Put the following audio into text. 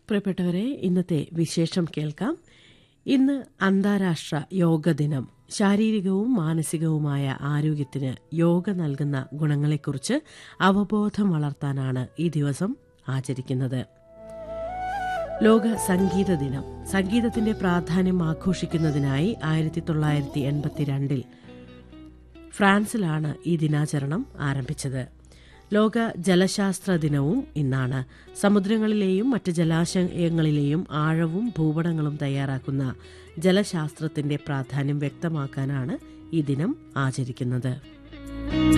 പ്രിയപ്പെട്ടവരെ ഇന്നത്തെ വിശേഷം കേൾക്കാം ഇന്ന് അന്താരാഷ്ട്ര യോഗ ദിനം ശാരീരികവും മാനസികവുമായ ആരോഗ്യത്തിന് യോഗ നൽകുന്ന ഗുണങ്ങളെക്കുറിച്ച് അവബോധം വളർത്താനാണ് ഈ ദിവസം ആചരിക്കുന്നത് ലോക സംഗീത ദിനം സംഗീതത്തിന്റെ പ്രാധാന്യം ആഘോഷിക്കുന്നതിനായി ആയിരത്തി തൊള്ളായിരത്തി എൺപത്തിരണ്ടിൽ ഫ്രാൻസിലാണ് ഈ ദിനാചരണം ആരംഭിച്ചത് ലോക ജലശാസ്ത്ര ദിനവും ഇന്നാണ് സമുദ്രങ്ങളിലെയും മറ്റ് ജലാശയങ്ങളിലെയും ആഴവും ഭൂപടങ്ങളും തയ്യാറാക്കുന്ന ജലശാസ്ത്രത്തിന്റെ പ്രാധാന്യം വ്യക്തമാക്കാനാണ് ഈ ദിനം ആചരിക്കുന്നത്